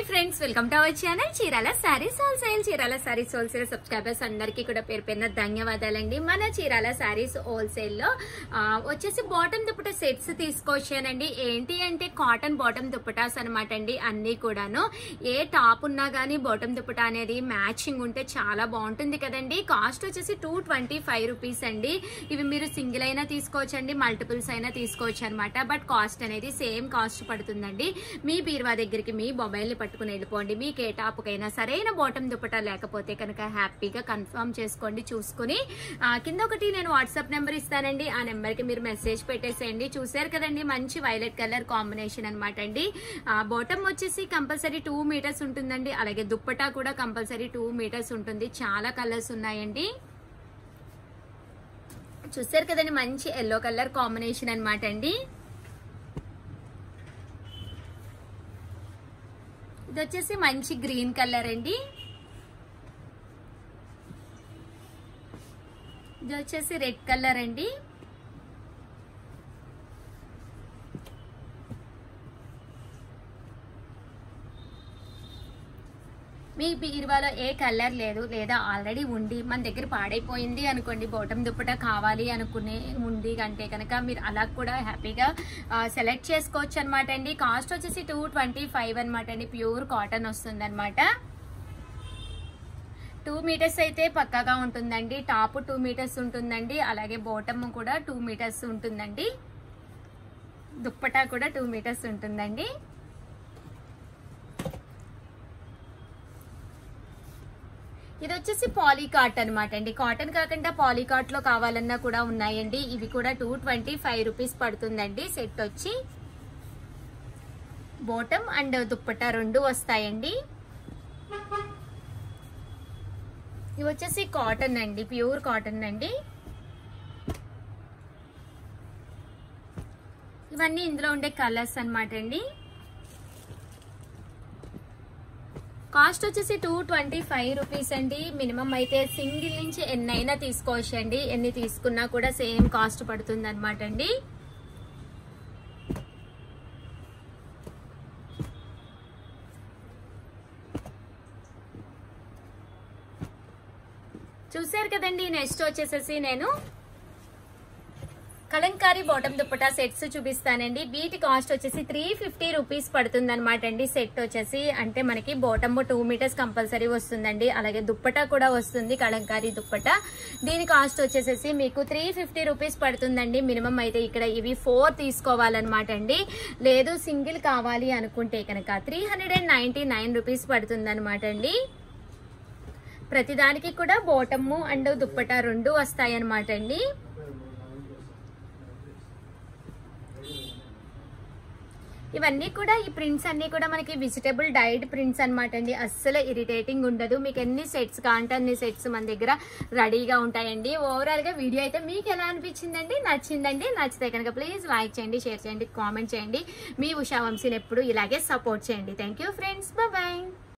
friends welcome to our channel Chirala sarees wholesale Chirala sarees wholesale subscribers అందరికీ కూడా పేరు పేరున ధన్యవాదాలండి మన చీరాల సారీస్ హోల్సేల్ లో ఆ, వచ్చేసి బాటమ్ దుప్పట సెట్స్ తీసుకొచ్చానండి ఏంటి అంటే కాటన్ బాటమ్ దుప్పటాస్ అనమాట అండి అన్ని కూడాను ఏ టాప్ ఉన్నా గానీ బాటమ్ దుప్పట అనేది మ్యాచింగ్ ఉంటే చాలా బాగుంటుంది కదండి కాస్ట్ వచ్చేసి టూ ట్వంటీ ఫైవ్ రూపీస్ అండి ఇవి మీరు సింగిల్ అయినా తీసుకోవచ్చండి మల్టిపుల్స్ అయినా తీసుకోవచ్చు అనమాట బట్ కాస్ట్ అనేది సేమ్ కాస్ట్ పడుతుందండి మీ బీరువా దగ్గరికి మీ మొబైల్ ని పట్టుకుని వెళ్ళిపోండి మీకు ఏ టాప్కైనా సరైన బాటమ్ దుప్పటా లేకపోతే కనుక హ్యాపీగా కన్ఫర్మ్ చేసుకోండి చూసుకుని ఆ, కింద ఒకటి నేను వాట్సాప్ నెంబర్ ఇస్తానండి ఆ నెంబర్ కి మీరు మెసేజ్ పెట్టేసేయండి చూసారు కదండి మంచి వైలెట్ కలర్ కాంబినేషన్ అనమాట అండి బాటమ్ వచ్చేసి కంపల్సరీ టూ మీటర్స్ ఉంటుందండి అలాగే దుప్పటా కూడా కంపల్సరీ టూ మీటర్స్ ఉంటుంది చాలా కలర్స్ ఉన్నాయండి చూసారు కదండి మంచి ఎల్లో కలర్ కాంబినేషన్ అనమాట అండి ఇది వచ్చేసి మంచి గ్రీన్ కలర్ అండి ఇది వచ్చేసి రెడ్ కలర్ అండి మీ బీరువాలో ఏ కలర్ లేదు లేదా ఆల్రెడీ ఉండి మన దగ్గర పాడైపోయింది అనుకోండి బోటం దుప్పట కావాలి అనుకునే ఉంది అంటే కనుక మీరు అలా కూడా హ్యాపీగా సెలెక్ట్ చేసుకోవచ్చు అనమాట అండి కాస్ట్ వచ్చేసి టూ ట్వంటీ ఫైవ్ అనమాట అండి ప్యూర్ కాటన్ వస్తుంది అనమాట టూ మీటర్స్ అయితే పక్కాగా ఉంటుందండి టాప్ టూ మీటర్స్ ఉంటుందండి అలాగే బోటమ్ కూడా టూ మీటర్స్ ఉంటుందండి దుప్పటా కూడా టూ మీటర్స్ ఉంటుందండి ఇది వచ్చేసి పాలీకాట్ అనమాట అండి కాటన్ కాకుండా పాలీకాట్ లో కావాలన్నా కూడా ఉన్నాయండి ఇవి కూడా టూ ట్వంటీ ఫైవ్ రూపీస్ పడుతుందండి సెట్ వచ్చి బోటమ్ అండ్ దుప్పట్టా రెండు వస్తాయండి ఇవి వచ్చేసి కాటన్ అండి ప్యూర్ కాటన్ అండి ఇవన్నీ ఇందులో ఉండే కలర్స్ అన్నమాట అండి కాస్ట్ వచ్చేసి టూ ట్వంటీ ఫైవ్ రూపీస్ అండి మినిమం అయితే సింగిల్ నుంచి ఎన్నైనా తీసుకోవచ్చు అండి ఎన్ని తీసుకున్నా కూడా సేమ్ కాస్ట్ పడుతుంది అనమాట అండి చూసారు కదండి నెక్స్ట్ వచ్చేసేసి నేను కలంకారీ బాటమ్ దుప్పటా సెట్స్ చూపిస్తానండి వీటి కాస్ట్ వచ్చేసి త్రీ ఫిఫ్టీ రూపీస్ పడుతుంది అనమాట అండి సెట్ వచ్చేసి అంటే మనకి బాటమ్ టూ మీటర్స్ కంపల్సరీ వస్తుందండి అలాగే దుప్పటా కూడా వస్తుంది కలంకారీ దుప్పటా దీని కాస్ట్ వచ్చేసేసి మీకు త్రీ ఫిఫ్టీ రూపీస్ పడుతుందండి మినిమం అయితే ఇక్కడ ఇవి ఫోర్ తీసుకోవాలన్నమాట అండి లేదు సింగిల్ కావాలి అనుకుంటే కనుక three hundred and ninety nine rupees పడుతుంది అనమాట అండి ప్రతిదానికి కూడా బోటము అండ్ దుప్పటా రెండు వస్తాయి అనమాట అండి ఇవన్నీ కూడా ఈ ప్రింట్స్ అన్ని కూడా మనకి వెజిటబుల్ డైడ్ ప్రింట్స్ అనమాట అండి అస్సలు ఇరిటేటింగ్ ఉండదు మీకు ఎన్ని సెట్స్ కావాలంటే అన్ని సెట్స్ మన దగ్గర రెడీగా ఉంటాయండి ఓవరాల్ గా వీడియో అయితే మీకు ఎలా అనిపించిందండి నచ్చిందండి నచ్చితే కనుక ప్లీజ్ లైక్ చేయండి షేర్ చేయండి కామెంట్ చేయండి మీ ఉషా వంశీని ఎప్పుడు ఇలాగే సపోర్ట్ చేయండి థ్యాంక్ యూ ఫ్రెండ్స్ బాయ్